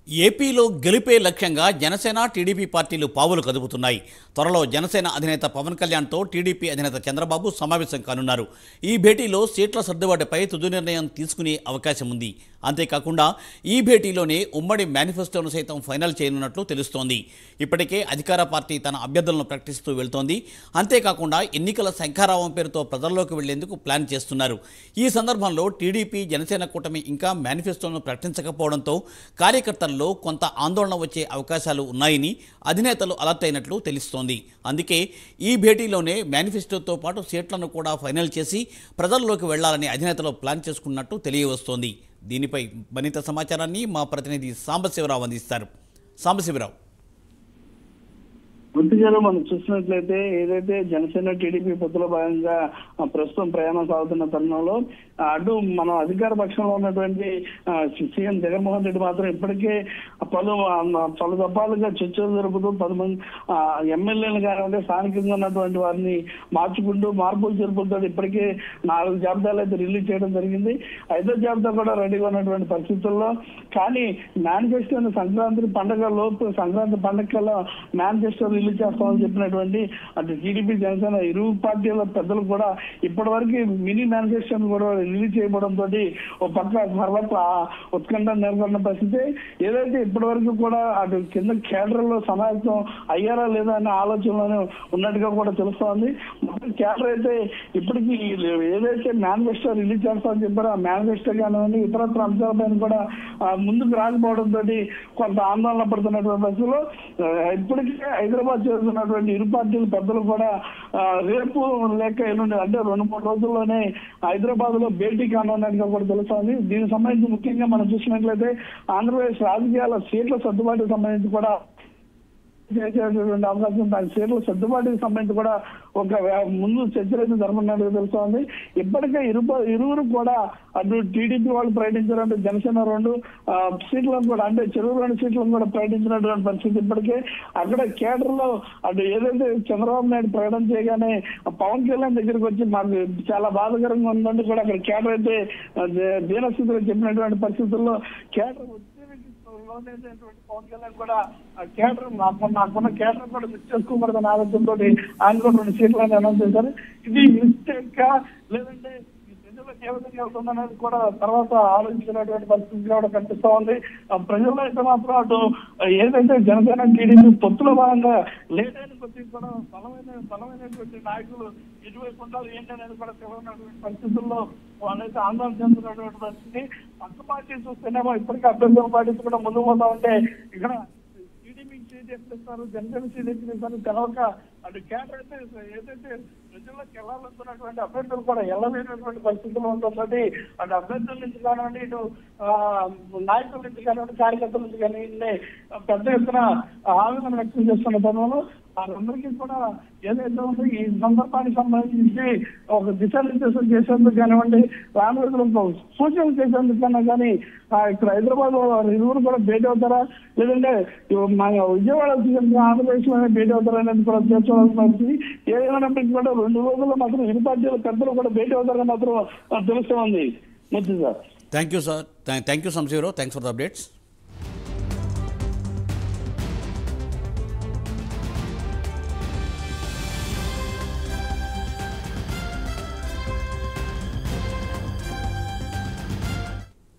ఏపీలో గెలిపే లక్ష్యంగా జనసేన టీడీపీ పార్టీలు పావులు కదుపుతున్నాయి త్వరలో జనసేన అధినేత పవన్ కళ్యాణ్తో టీడీపీ అధినేత చంద్రబాబు సమావేశం కానున్నారు ఈ భేటీలో సీట్ల సర్దుబాటుపై తుది నిర్ణయం తీసుకునే అవకాశం ఉంది అంతేకాకుండా ఈ భేటీలోనే ఉమ్మడి మేనిఫెస్టోను సైతం ఫైనల్ చేయనున్నట్లు తెలుస్తోంది ఇప్పటికే అధికార పార్టీ తన అభ్యర్థులను ప్రకటిస్తూ వెళ్తోంది అంతేకాకుండా ఎన్నికల శంఖారావం పేరుతో ప్రజల్లోకి వెళ్లేందుకు ప్లాన్ చేస్తున్నారు ఈ సందర్భంలో టీడీపీ జనసేన కూటమి ఇంకా మేనిఫెస్టోను ప్రకటించకపోవడంతో కార్యకర్తల్లో కొంత ఆందోళన వచ్చే అవకాశాలు ఉన్నాయని అధినేతలు అలర్ట్ అయినట్లు తెలుస్తోంది అందుకే ఈ భేటీలోనే మేనిఫెస్టోతో పాటు సీట్లను కూడా ఫైనల్ చేసి ప్రజల్లోకి వెళ్లాలని అధినేతలు ప్లాన్ చేసుకున్నట్టు తెలియవస్తోంది దీనిపై మరింత సమాచారాన్ని మా ప్రతినిధి సాంబశివరావు అందిస్తారు సాంబశివరావు గుర్తుగారు మనం చూసినట్లయితే ఏదైతే జనసేన టీడీపీ పొత్తులో భాగంగా ఆ, ప్రస్తుతం ప్రయాణం సాగుతున్న తరుణంలో ఆ, అటు మనం అధికార పక్షంలో ఉన్నటువంటి ఆ, సీఎం జగన్మోహన్ రెడ్డి మాత్రం ఇప్పటికే పలు ఆ, పలు దఫాలుగా చర్చలు జరుపుతూ పది మంది ఆ, ఎమ్మెల్యేలు కానివ్వండి స్థానికంగా ఉన్నటువంటి వారిని మార్చుకుంటూ మార్పులు జరుపుతూ ఇప్పటికే నాలుగు జాబితాలు అయితే రిలీజ్ చేయడం జరిగింది ఐదో జాబితా కూడా రెడీగా ఉన్నటువంటి పరిస్థితుల్లో కానీ మేనిఫెస్టోని సంక్రాంతి పండగ లోపు సంక్రాంతి పండగ కల్లా మేనిఫెస్టో రిలీజ్ చేస్తామని చెప్పినటువంటి అటు టీడీపీ జనసేన ఇరు పార్టీల పెద్దలు కూడా ఇప్పటి వరకు మినీ మేనిఫెస్టోని కూడా రిలీజ్ చేయడం తోటి ఒక పక్క సర్వత్రా ఉత్కంఠ నెలకొన్న పరిస్థితి ఏదైతే ఇప్పటి వరకు కూడా అటు కింద కేడర్లో సమావేశం అయ్యారా లేదా అనే ఆలోచనలోనే ఉన్నట్టుగా కూడా తెలుస్తోంది మొత్తం కేడర్ అయితే ఇప్పటికీ ఏదైతే మేనిఫెస్టో రిలీజ్ చేస్తామని చెప్పారో ఆ మేనిఫెస్టో కానివ్వండి ఇతరత్ర అంశాలపైన కూడా ఆ, ముందుకు రాకపోవడం తోటి కొంత ఆందోళన పడుతున్నటువంటి పరిస్థితుల్లో ఆ, ఇప్పటికే హైదరాబాద్ చేస్తున్నటువంటి ఇరు పార్టీల పెద్దలు కూడా ఆ, రేపు లేక ఎల్లుండి అంటే రెండు మూడు రోజుల్లోనే హైదరాబాద్ లో భేటీ కానున్నట్టుగా కూడా తెలుస్తోంది దీనికి సంబంధించి ముఖ్యంగా మనం చూసినట్లయితే ఆంధ్రప్రదేశ్ రాజకీయాల సీట్ల సర్దుబాటుకు సంబంధించి కూడా చేసేటువంటి అవకాశం ఉంది. దాని సీట్ల సర్దుబాటుకి సంబంధించి కూడా ఒక వే- ముందు చర్చలు అయితే జరగనున్నట్టుగా తెలుస్తోంది ఇప్పటికే ఇరు ఇరువురు కూడా అటు టీడీపీ వాళ్ళు ప్రకటించారంటే జనసేన రెండు ఆ, సీట్లను కూడా అంటే చెరువు రెండు సీట్లను కూడా ప్రకటించినటువంటి పరిస్థితి ఇప్పటికే అక్కడ కేడర్ లో అటు ఏదైతే చంద్రబాబు నాయుడు ప్రకటన చేయగానే ఆ పవన్ కళ్యాణ్ దగ్గరికి వచ్చి మాకు చాలా బాధాకరంగా ఉందంటే కూడా అక్కడ కేడర్ అయితే ఆ, దే- దీనస్థితిలో చెప్పినటువంటి పరిస్థితుల్లో కేడర్ లోనేటువంటి పవన్ కళ్యాణ్ కూడా ఆ కేటర్ నాకు నాకున్న కేటర్ కూడా మిస్ చేసుకోకూడదని ఆలోచనతో ఆయన కూడా రెండు సీట్లను అనౌన్స్ చేశారు ఇది మిస్టేక్ లేదంటే ఈ ప్రజలకు ఏ విధంగా వెళ్తుందనేది కూడా తర్వాత ఆలోచించినటువంటి పరిస్థితి కూడా కనిపిస్తా ఉంది ఆ ప్రజల్లో అయితే మాత్రం అటు ఏదైతే జనసేన టీడీపీ పొత్తుల భాగంగా లేట్ అయిన కొద్ది కూడా బలమైన బలమైనటువంటి నాయకులు ఎటువైపు ఉంటారు ఏంటనేది కూడా తెలియనటువంటి పరిస్థితుల్లో వాళ్ళైతే ఆందోళన చెందుతున్నటువంటి పరిస్థితి పక్క పార్టీ చూస్తేనేమో ఇప్పటికీ అభ్యర్థుల పార్టీస్ కూడా ముందుకు పోతా ఉంటే ఇక్కడ టీడీపీ సీట్ ఎట్లిస్తారు జనసేన సీట్ ఎట్లిస్తారు తెలవక అటు కేటర్ అయితే ఏదైతే ప్రజల్లోకి వెళ్ళాలనుకున్నటువంటి అభ్యర్థులు కూడా వెళ్ళలేనటువంటి పరిస్థితులు ఉంటుంది అటు అభ్యర్థుల నుంచి కానివ్వండి ఇటు ఆ, నాయకుల నుంచి కానివ్వండి కార్యకర్తల నుంచి కానివ్వండి పెద్ద ఎత్తున ఆవేదన వ్యక్తం చేస్తున్న తరుణంలో వారందరికీ కూడా ఏదైతే ఉందో ఈ సందర్భానికి సంబంధించి ఒక దిశానిర్దేశం చేసేందుకు కానివ్వండి రాను రోజులకు సూచనలు చేసేందుకు కన్నా కానీ ఆ, ఇక్కడ హైదరాబాద్ లో వారు ఇరువురు కూడా భేటీ అవుతారా లేదంటే ఇవ- మన విజయవాడ వచ్చి ఆంధ్రప్రదేశ్ లోనే భేటీ అవుతారా అనేది కూడా చేర్చవలసిన పరిస్థితి ఏదైనప్పటికీ కూడా రెండు రోజుల్లో మాత్రం ఇరు పార్టీల పెద్దలు కూడా భేటీ అవుతారని మాత్రం ఆ, తెలుస్తోంది మంచిది sir thank you sir thank you సంశీవరావు థ్యాంక్స్ ఫర్ ద అప్డేట్స్